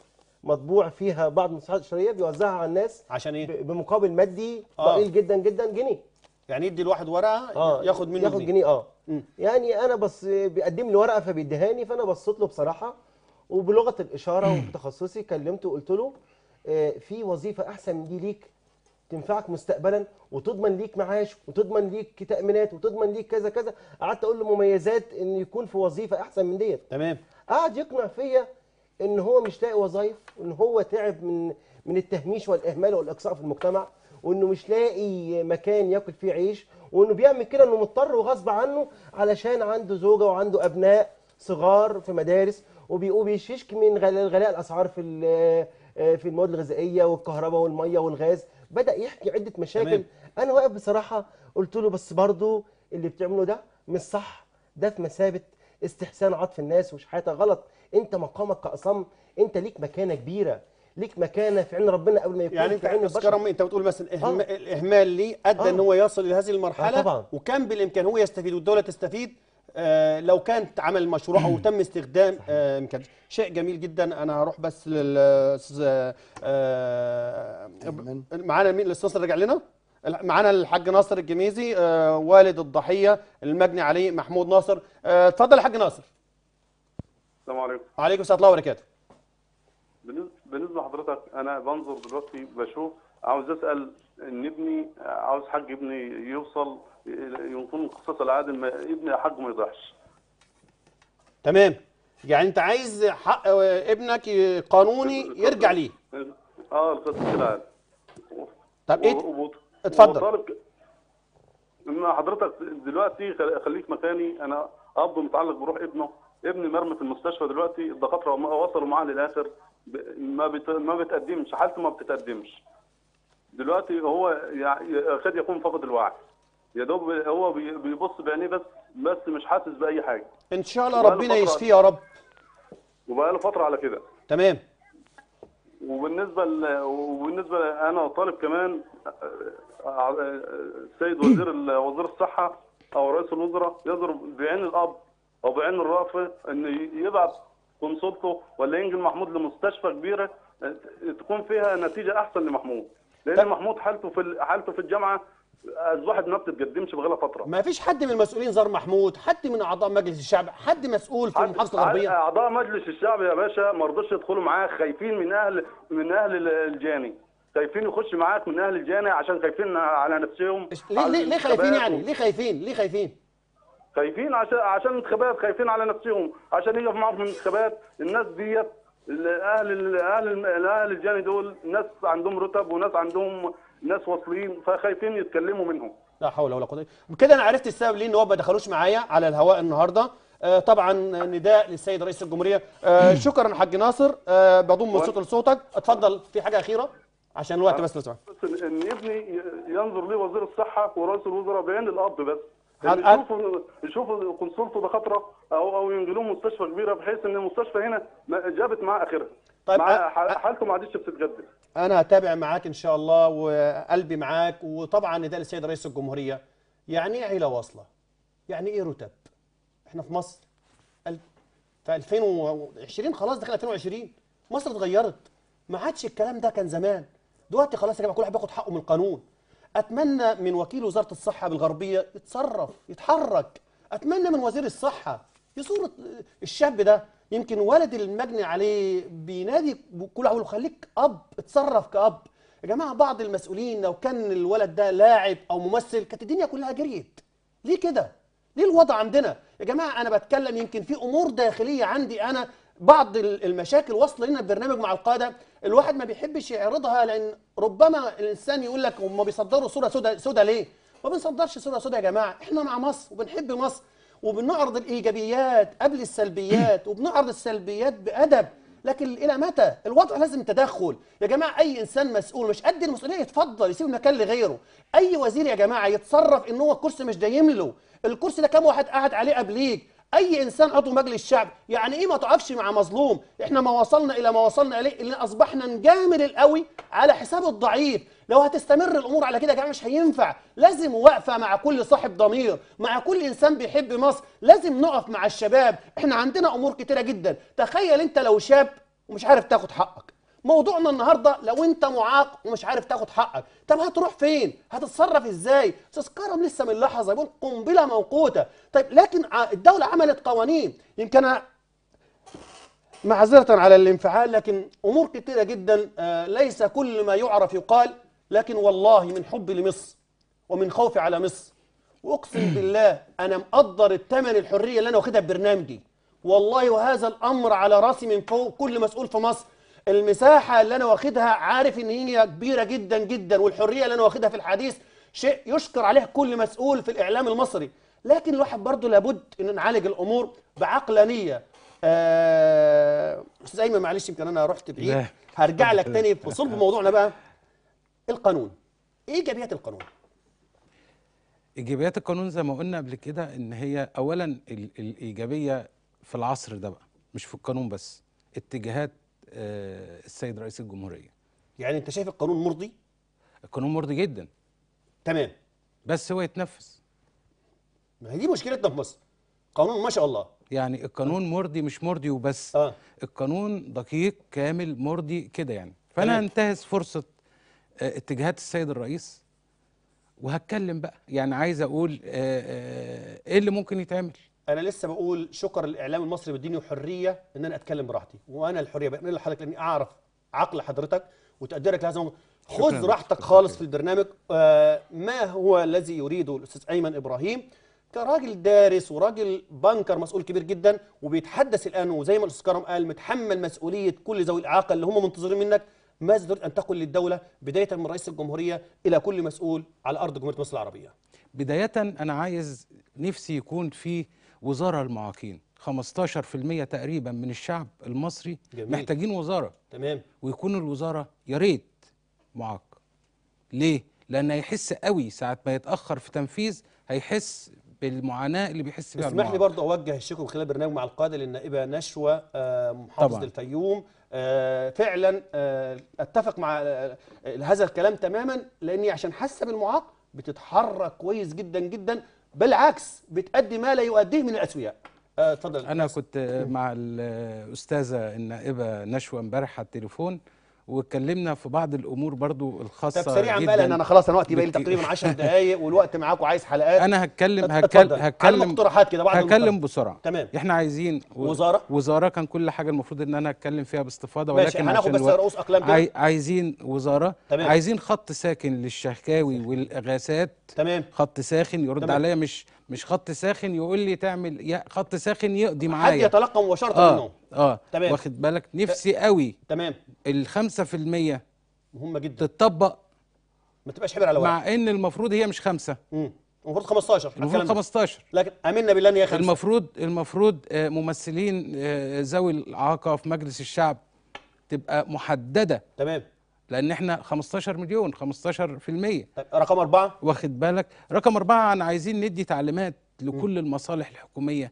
مطبوع فيها بعض المصطلحات الشرعيه بيوزعها على الناس
عشان ايه
ب- بمقابل مادي
آه.
ضئيل جدا جدا جنيه
يعني يدي الواحد ورقه
اه
ياخد منه
ياخد
جنيه.
جنيه اه
مم.
يعني انا بس بيقدم لي ورقه فبيديهاني فانا بصيت له بصراحه وبلغه الاشاره وبتخصصي كلمته وقلت له آه، في وظيفه احسن من دي ليك تنفعك مستقبلا وتضمن ليك معاش وتضمن ليك تامينات وتضمن ليك كذا كذا قعدت اقول له مميزات ان يكون في وظيفه احسن من ديت
تمام
قعد يقنع فيا ان هو مش لاقي وظايف وان هو تعب من من التهميش والاهمال والاقصاء في المجتمع وانه مش لاقي مكان ياكل فيه عيش وانه بيعمل كده انه مضطر وغصب عنه علشان عنده زوجه وعنده ابناء صغار في مدارس وبي- وبيشتكي من غلاء غلاء الاسعار في ال- في المواد الغذائيه والكهرباء والميه والغاز بدا يحكي عده مشاكل
تمام.
انا واقف بصراحه قلت له بس برضه اللي بتعمله ده مش صح ده في مثابه استحسان عطف الناس وشحاته غلط انت مقامك كاصم انت ليك مكانه كبيره ليك مكانه في عين ربنا قبل ما يكون
يعني انت
في عين
بس
البشر
كرم انت بتقول مثلا إهم-
آه.
الاهمال ليه ادى
آه.
ان هو يصل الى هذه المرحله
آه طبعاً.
وكان بالامكان هو يستفيد والدوله تستفيد آه لو كان عمل مشروع او تم استخدام آه امكانيات شيء جميل جدا انا هروح بس لل آه، آه،
أيمن.
معانا مين الاستاذ رجع لنا معانا الحاج ناصر الجميزي آه والد الضحيه المجني عليه محمود ناصر آه، اتفضل يا حاج ناصر
السلام عليكم
وعليكم السلام ورحمه الله وبركاته
بالنسبه بالنسبه لحضرتك انا بنظر دلوقتي بشوف عاوز اسال ان ابني عاوز حج ابني يوصل يكون قصص العادل ما ابني حجه ما يضيعش
تمام يعني انت عايز حق آه، ابنك ي- قانوني يرجع ليه
اه القصص العادل
طب ايه
و- و-
اتفضل.
وطالب ك- ان حضرتك دلوقتي خل- خليك مكاني انا اب متعلق بروح ابنه ابني مرمي في المستشفى دلوقتي الدكاتره ما- وصلوا معاه للاخر ب- ما بت... ما بتقدمش حالته ما بتتقدمش دلوقتي هو يع- قد يكون فقد الوعي يا دوب هو بي- بيبص بعينيه بس بس مش حاسس باي حاجه
ان شاء الله
وبقاله
ربنا
فترة-
يشفيه يا رب
وبقى له فتره على كده
تمام
وبالنسبه ل... وبالنسبه ل... انا طالب كمان آه، آه، السيد وزير ال- وزير الصحه او رئيس الوزراء ينظر بعين الاب او بعين الرافع ان ي- يبعت كونسولته ولا ينقل محمود لمستشفى كبيره آه، تكون فيها نتيجه احسن لمحمود لان
طب-
محمود حالته في ال- حالته في الجامعه اصبحت ما بتتقدمش بقالها فتره
ما فيش حد من المسؤولين زار محمود حد من اعضاء مجلس الشعب حد مسؤول في المحافظه الغربيه
اعضاء مجلس الشعب يا باشا ما رضوش يدخلوا معاه خايفين من اهل من اهل الجاني خايفين يخش معاك من اهل الجاني عشان خايفين على نفسهم
ليه
على
ليه, ليه خايفين
الانتخابات
يعني
و-
ليه خايفين ليه خايفين
خايفين عشان عشان الانتخابات خايفين على نفسهم عشان يقف معاهم في الانتخابات الناس ديت ال- اهل ال- اهل الم- اهل الجاني دول ناس عندهم رتب وناس عندهم ناس واصلين فخايفين يتكلموا منهم
لا حول ولا قوه إلا بالله. بكده انا عرفت السبب ليه ان هو ما دخلوش معايا على الهواء النهارده آه طبعا نداء للسيد رئيس الجمهوريه آه شكرا حاج ناصر آه بضم من صوت لصوتك اتفضل في حاجه اخيره عشان الوقت بس لو سمحت
بس ان ابني ي- ينظر لي وزير الصحه ورئيس الوزراء بعين الاب بس
هل-
إن
هل-
يشوفوا يشوفوا كونسولته دكاتره او او ينقلوه مستشفى كبيره بحيث ان المستشفى هنا ما- جابت معاه اخرها
طيب،
مع
أ-
ح- حالته ما عادش بتتجدد
انا هتابع معاك ان شاء الله وقلبي معاك وطبعا نداء للسيد رئيس الجمهوريه يعني ايه عيله واصله يعني ايه رتب احنا في مصر ال- في 2020 خلاص دخل 2020 مصر اتغيرت ما عادش الكلام ده كان زمان دلوقتي خلاص يا جماعه كل واحد بياخد حقه من القانون اتمنى من وكيل وزاره الصحه بالغربيه يتصرف يتحرك اتمنى من وزير الصحه يصور الشاب ده يمكن ولد المجني عليه بينادي كل واحد يقول له خليك اب اتصرف كاب يا جماعه بعض المسؤولين لو كان الولد ده لاعب او ممثل كانت الدنيا كلها جريت ليه كده ليه الوضع عندنا يا جماعه انا بتكلم يمكن في امور داخليه عندي انا بعض ال- المشاكل واصله لنا البرنامج مع القاده الواحد ما بيحبش يعرضها لان ربما الانسان يقول لك هم بيصدروا صوره سوداء سوداء ليه ما بنصدرش صوره سوداء يا جماعه احنا مع مصر وبنحب مصر وبنعرض الايجابيات قبل السلبيات وبنعرض السلبيات بادب لكن الى متى الوضع لازم تدخل يا جماعه اي انسان مسؤول مش قد المسؤوليه يتفضل يسيب المكان لغيره اي وزير يا جماعه يتصرف ان هو الكرسي مش دايم له الكرسي ده كام واحد قاعد عليه قبليك اي انسان عضو مجلس الشعب يعني ايه ما تقفش مع مظلوم احنا ما وصلنا الى ما وصلنا اليه اللي اصبحنا نجامل القوي على حساب الضعيف لو هتستمر الامور على كده يا جماعه مش هينفع لازم واقفه مع كل صاحب ضمير مع كل انسان بيحب مصر لازم نقف مع الشباب احنا عندنا امور كتيره جدا تخيل انت لو شاب ومش عارف تاخد حقك موضوعنا النهارده لو انت معاق ومش عارف تاخد حقك طب هتروح فين هتتصرف ازاي استاذ كرم لسه من لحظه يقول قنبله موقوته طيب لكن ع- الدوله عملت قوانين يمكن أنا معذرة على الانفعال لكن أمور كثيرة جدا آه، ليس كل ما يعرف يقال لكن والله من حبي لمصر ومن خوفي على مصر وأقسم بالله أنا مقدر الثمن الحرية اللي أنا واخدها في برنامجي والله وهذا الأمر على راسي من فوق كل مسؤول في مصر المساحة اللي أنا واخدها عارف إن هي كبيرة جدا جدا والحرية اللي أنا واخدها في الحديث شيء يشكر عليه كل مسؤول في الإعلام المصري لكن الواحد برضه لابد إن نعالج الأمور بعقلانية آه، استاذ ايمن معلش يمكن انا رحت بعيد
لا.
هرجع لك تاني في صلب موضوعنا بقى القانون ايه ايجابيات القانون
ايجابيات القانون زي ما قلنا قبل كده ان هي اولا ال- الايجابيه في العصر ده بقى مش في القانون بس اتجاهات آه، السيد رئيس الجمهوريه
يعني انت شايف القانون مرضي
القانون مرضي جدا
تمام
بس هو يتنفذ
ما هي دي مشكلتنا في مصر قانون ما شاء الله
يعني القانون مرضي مش مرضي وبس
اه
القانون دقيق كامل مرضي كده يعني فانا
تمام.
هنتهز فرصه آه، اتجاهات السيد الرئيس وهتكلم بقى يعني عايز اقول آه، آه، ايه اللي ممكن يتعمل
انا لسه بقول شكر الاعلام المصري بيديني حريه ان انا اتكلم براحتي وانا الحريه بقى لحضرتك لاني اعرف عقل حضرتك وتقديرك لهذا الموضوع.
شكراً
خذ
لك،
راحتك
شكراً
خالص
لك.
في البرنامج آه ما هو الذي يريده الاستاذ ايمن ابراهيم كراجل دارس وراجل بانكر مسؤول كبير جدا وبيتحدث الان وزي ما الاستاذ كرم قال متحمل مسؤوليه كل ذوي الاعاقه اللي هم منتظرين منك ماذا تريد ان تقول للدوله بدايه من رئيس الجمهوريه الى كل مسؤول على ارض جمهوريه مصر العربيه
بداية أنا عايز نفسي يكون في وزارة المعاقين 15% تقريبا من الشعب المصري
جميل.
محتاجين وزارة
تمام
ويكون الوزارة يا ريت معاق ليه؟ لأن هيحس قوي ساعة ما يتأخر في تنفيذ هيحس بالمعاناة اللي بيحس بيها
اسمح لي
المعاق
برضه اوجه الشكر من خلال البرنامج مع القاده للنائبه نشوى آه، محافظه
طبعاً.
الفيوم آه، فعلا آه، اتفق مع آه، هذا الكلام تماما لاني عشان حاسه بالمعاق بتتحرك كويس جدا جدا بالعكس بتأدي ما لا يؤديه من الاسوياء آه، اتفضل
أنا كنت مع الأستاذة النائبة نشوى امبارح على التليفون واتكلمنا في بعض الأمور برضو الخاصة
طب سريعا
جدا
بقى لان انا خلاص انا وقتي باقي لي
بك-
تقريبا 10 دقائق والوقت معاك وعايز حلقات
انا هتكلم
اتفضل.
هتكلم
على
هتكلم
مقترحات كده بعد
هتكلم
المقترح.
بسرعه
تمام.
احنا عايزين و-
وزارة؟
وزاره كان كل حاجه المفروض ان انا اتكلم فيها باستفاضه
ماشي،
ولكن
هناخد
عشان
بس
الوقت-
رؤوس أقلام كده.
عاي... عايزين وزاره
تمام.
عايزين خط ساكن للشكاوي والاغاثات
تمام
خط ساخن يرد
تمام.
عليا مش مش خط ساخن يقول لي تعمل يا خط ساخن يقضي
حد
معايا
يتلقى مباشره
اه
منهم
اه
تمام.
واخد بالك نفسي قوي
تمام
ال 5%
مهمه جدا
تتطبق
ما تبقاش حبر على ورق
مع ان المفروض هي مش خمسة
مم. المفروض 15 على
المفروض
الكلام ده.
15
لكن امنا بالله ان هي خمسه
المفروض المفروض آه، ممثلين آه، ذوي الاعاقه في مجلس الشعب تبقى محدده
تمام
لان احنا 15 مليون 15%
طيب رقم أربعة
واخد بالك رقم أربعة أنا عايزين ندي تعليمات لكل المصالح الحكومية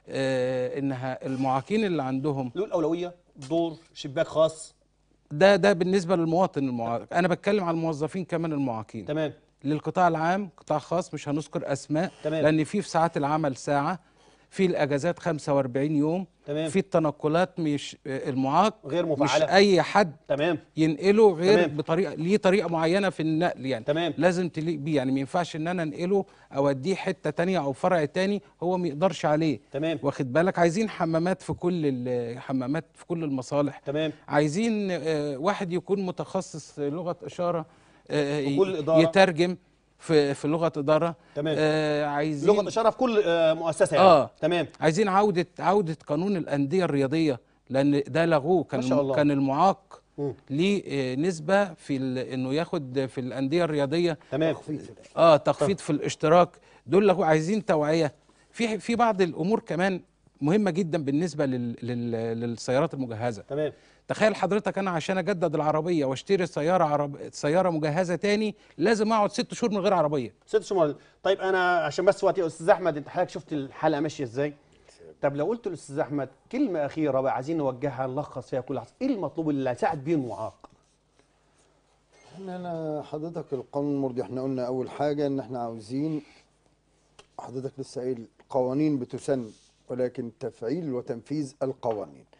آه إنها المعاقين اللي عندهم
له الأولوية دور شباك خاص
ده ده بالنسبة للمواطن المعاق أنا بتكلم على الموظفين كمان المعاقين
تمام
للقطاع العام قطاع خاص مش هنذكر اسماء
تمام.
لان في في ساعات العمل ساعه في الاجازات 45 يوم
تمام.
في التنقلات مش آه، المعاق
غير
مش
مفعلة.
اي حد
تمام
ينقله غير
تمام.
بطريقه ليه طريقه معينه في النقل يعني
تمام.
لازم تليق بيه يعني ما ينفعش ان انا انقله او اديه حته تانية او فرع تاني هو ما يقدرش عليه
تمام.
واخد بالك عايزين حمامات في كل ال- حمامات في كل المصالح
تمام
عايزين آه، واحد يكون متخصص لغه اشاره آه،
في كل
ي-
إدارة.
يترجم في في لغه اداره
تمام.
آه عايزين
لغة إشارة في كل آه، مؤسسة يعني
آه.
تمام
عايزين عوده عوده قانون الانديه الرياضيه لان ده لغوه كان
ما شاء الله.
كان المعاق
مم.
ليه آه، نسبه في ال- انه ياخد في الانديه الرياضيه
تمام
اه تخفيض في الاشتراك دول لغو عايزين توعيه في في بعض الامور كمان مهمه جدا بالنسبه لل لل للسيارات المجهزه
تمام
تخيل حضرتك انا عشان اجدد العربيه واشتري سياره عرب... سياره مجهزه تاني لازم اقعد ست شهور من غير عربيه
ست شهور طيب أنا عشان بس وقتي يا أستاذ أحمد أنت حضرتك شفت الحلقة ماشية إزاي طب لو قلت للأستاذ أحمد كلمة أخيرة بقى عايزين نوجهها نلخص فيها كل لحظة إيه المطلوب اللي هيساعد بيه المعاق
احنا انا حضرتك القانون المرضي احنا قلنا اول حاجه ان احنا عاوزين حضرتك لسه قايل قوانين بتسن ولكن تفعيل وتنفيذ القوانين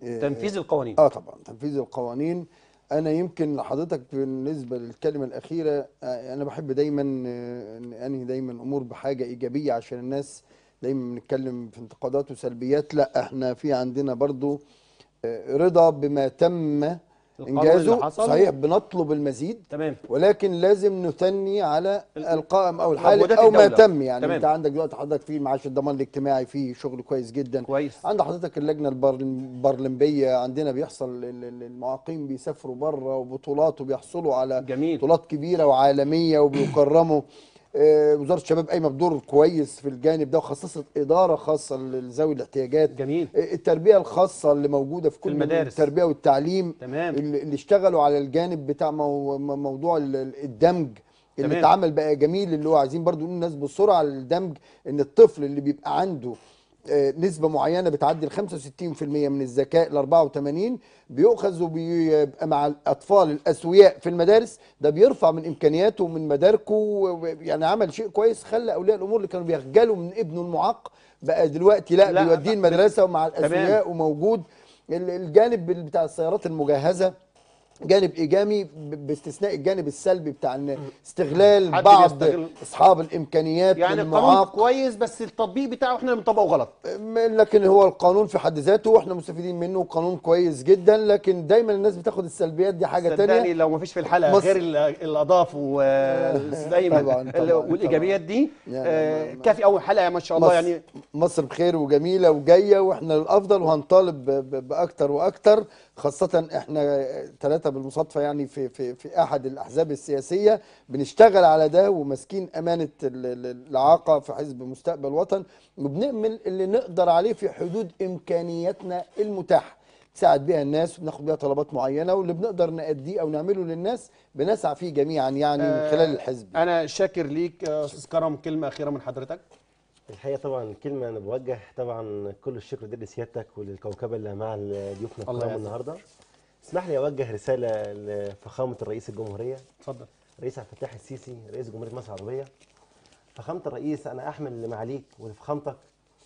تنفيذ القوانين
اه طبعا تنفيذ القوانين انا يمكن لحضرتك بالنسبه للكلمه الاخيره آه، انا بحب دايما آه، ان انهي دايما امور بحاجه ايجابيه عشان الناس دايما بنتكلم في انتقادات وسلبيات لا احنا في عندنا برضو آه، رضا بما تم
القانون
انجازه
اللي حصل.
صحيح بنطلب المزيد
تمام
ولكن لازم نثني على
ال-
القائم او الحالي
مجهودات
او ما
الدولة.
تم يعني
تمام.
انت عندك دلوقتي حضرتك في معاش الضمان الاجتماعي فيه شغل كويس جدا
كويس
عند حضرتك اللجنه البر- البرلمبيه عندنا بيحصل ال- ال- المعاقين بيسافروا بره وبطولات وبيحصلوا على
جميل.
بطولات كبيره وعالميه وبيكرموا آه، وزاره الشباب قايمه بدور كويس في الجانب ده وخصصت اداره خاصه لذوي الاحتياجات
جميل
آه، التربيه الخاصه اللي موجوده في كل
المدارس.
التربيه والتعليم
تمام
اللي اللي اشتغلوا على الجانب بتاع مو مو- موضوع ال- ال- الدمج اللي
تمام.
اتعمل بقى جميل اللي هو عايزين برضو نقول للناس بسرعه على الدمج ان الطفل اللي بيبقى عنده آه، نسبة معينة بتعدي ال 65% من الذكاء ل 84 بيؤخذ وبيبقى مع الأطفال الأسوياء في المدارس ده بيرفع من إمكانياته ومن مداركه و- يعني عمل شيء كويس خلى أولياء الأمور اللي كانوا بيخجلوا من ابنه المعاق بقى دلوقتي لا,
لا،
بيوديه المدرسة ومع
تمام.
الأسوياء وموجود ال- الجانب بتاع السيارات المجهزة جانب ايجابي ب- باستثناء الجانب السلبي بتاع ان استغلال
حد
بعض
بيستغل.
اصحاب الامكانيات
يعني القانون
للمعاق
كويس بس التطبيق بتاعه احنا اللي بنطبقه غلط
م- لكن هو القانون في حد ذاته واحنا مستفيدين منه قانون كويس جدا لكن دايما الناس بتاخد السلبيات دي حاجه
صدقني
تانية
لو ما فيش في الحلقه
مصر-
غير ال- الاضاف والاستاذ ايمن
طبعاً،
ال-
طبعاً،
والايجابيات دي
يعني
آه،
ما- ما-
كافي اول حلقه ما شاء الله
مصر,
يعني
مصر بخير وجميله وجايه واحنا الافضل وهنطالب ب- ب- باكتر واكتر خاصه احنا ثلاثه بالمصادفه يعني في في في احد الاحزاب السياسيه بنشتغل على ده وماسكين امانه ال- ال- الاعاقه في حزب مستقبل وطن وبنعمل اللي نقدر عليه في حدود امكانياتنا المتاحه نساعد بيها الناس وبناخد بيها طلبات معينه واللي بنقدر نأديه او نعمله للناس بنسعى فيه جميعا يعني من خلال الحزب
انا شاكر ليك يا استاذ كرم كلمه اخيره من حضرتك
الحقيقه طبعا الكلمه انا بوجه طبعا كل الشكر ده لسيادتك وللكوكبه اللي مع ضيوفنا
الله
الكرام
يعزك.
النهارده اسمح لي اوجه رساله لفخامه الرئيس الجمهوريه
اتفضل
رئيس عبد الفتاح السيسي رئيس جمهوريه مصر العربيه فخامه الرئيس انا احمل لمعاليك ولفخامتك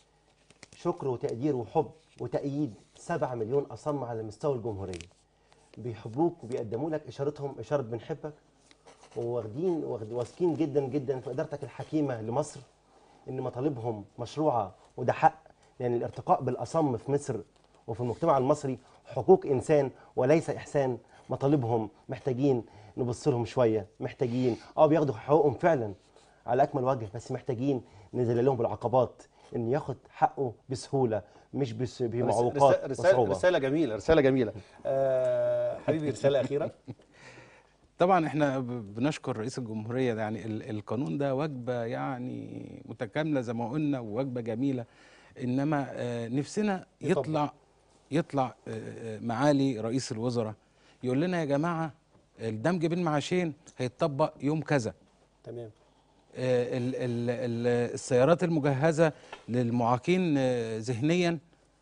شكر وتقدير وحب وتأييد 7 مليون أصم على مستوى الجمهورية بيحبوك وبيقدموا لك إشارتهم إشارة بنحبك وواخدين واخد- واثقين جدا جدا في إدارتك الحكيمة لمصر إن مطالبهم مشروعة وده حق لأن الارتقاء بالأصم في مصر وفي المجتمع المصري حقوق إنسان وليس إحسان مطالبهم محتاجين نبص لهم شوية محتاجين اه بياخدوا حقوقهم فعلا على اكمل وجه بس محتاجين ننزل لهم بالعقبات ان ياخد حقه بسهوله مش بس بمعوقات
رسالة,
وصعوبه
رسالة جميلة رسالة جميلة آه حبيبي رسالة أخيرة
طبعا احنا ب- بنشكر رئيس الجمهوريه ده يعني ال- القانون ده وجبه يعني متكامله زي ما قلنا ووجبه جميله انما آه، نفسنا
يطبق.
يطلع يطلع آه، آه، معالي رئيس الوزراء يقول لنا يا جماعه الدمج بين معاشين هيتطبق يوم كذا
تمام
آه، ال- ال- ال- السيارات المجهزه للمعاقين آه، ذهنيا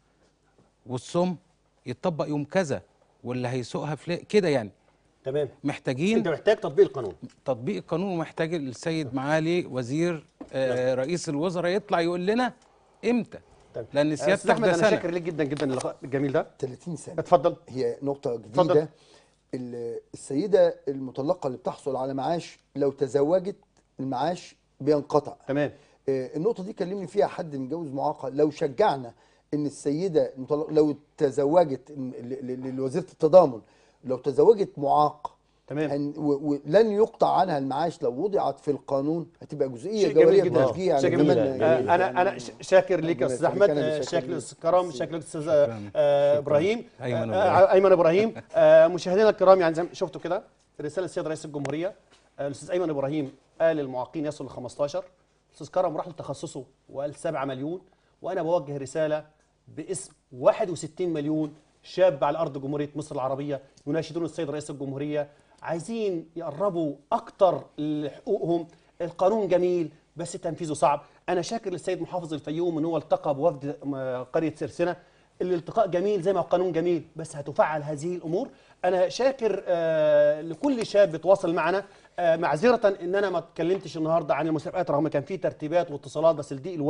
والصم يتطبق يوم كذا واللي هيسوقها فلا- كده يعني
تمام
محتاجين
أنت محتاج تطبيق القانون
تطبيق القانون ومحتاج السيد معالي وزير آه رئيس الوزراء يطلع يقول لنا امتى
تمام.
لان
آه، أستاذ
سيادتك
أحمد
ده
أنا
سنه
شاكر ليك جدا جدا اللقاء الجميل ده
30 سنه
اتفضل
هي نقطة
اتفضل.
جديدة ال- السيدة المطلقة اللي بتحصل على معاش لو تزوجت المعاش بينقطع
تمام
آه، النقطة دي كلمني فيها حد متجوز معاقة لو شجعنا ان السيدة المطلقة لو تزوجت ل- ل- لوزيرة التضامن لو تزوجت معاق
تمام.
هن- و- ولن يقطع عنها المعاش لو وضعت في القانون هتبقى جزئية
شيء جميل
جوهرية
جدا
تشجيع
شيء
يعني
جميل
كمان-
آه، انا انا ش- شاكر ليك يا
ربنا
استاذ
يخليك،
احمد
أنا اللي
آه،
شاكر
شاكر
ليك.
الاستاذ كرم شكرا الاستاذ آه، ابراهيم
أيمن
آه،
إبراهيم.
آه، ايمن ابراهيم آه، مشاهدينا الكرام يعني زي ما شفتوا كده رساله السيد رئيس الجمهوريه آه، الاستاذ ايمن ابراهيم قال المعاقين يصل ل 15 الاستاذ كرم راح لتخصصه وقال 7 مليون وانا بوجه رساله باسم 61 مليون شاب على ارض جمهوريه مصر العربيه يناشدون السيد رئيس الجمهوريه عايزين يقربوا اكتر لحقوقهم القانون جميل بس تنفيذه صعب انا شاكر للسيد محافظ الفيوم ان هو التقى بوفد م- قريه سرسنه الالتقاء جميل زي ما القانون جميل بس هتفعل هذه الامور انا شاكر آه لكل شاب بيتواصل معنا آه معذره ان انا ما اتكلمتش النهارده عن المسابقات رغم كان في ترتيبات واتصالات بس لضيق الوقت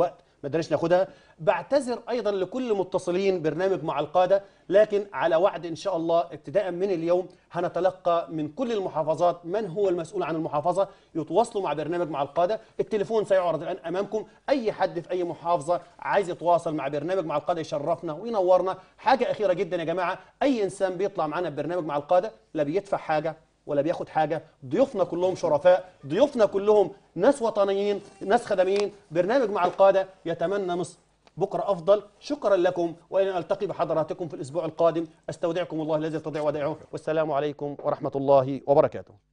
ما قدرناش ناخدها بعتذر ايضا لكل متصلين برنامج مع القاده لكن على وعد ان شاء الله ابتداء من اليوم هنتلقى من كل المحافظات من هو المسؤول عن المحافظه يتواصلوا مع برنامج مع القاده التليفون سيعرض الان امامكم اي حد في اي محافظه عايز يتواصل مع برنامج مع القاده يشرفنا وينورنا حاجه اخيره جدا يا جماعه اي انسان بيطلع معانا برنامج مع القاده لا بيدفع حاجه ولا بياخد حاجه ضيوفنا كلهم شرفاء ضيوفنا كلهم ناس وطنيين ناس خدميين برنامج مع القاده يتمنى مصر بكره افضل شكرا لكم والى ان التقي بحضراتكم في الاسبوع القادم استودعكم الله الذي تضيع ودائعه والسلام عليكم ورحمه الله وبركاته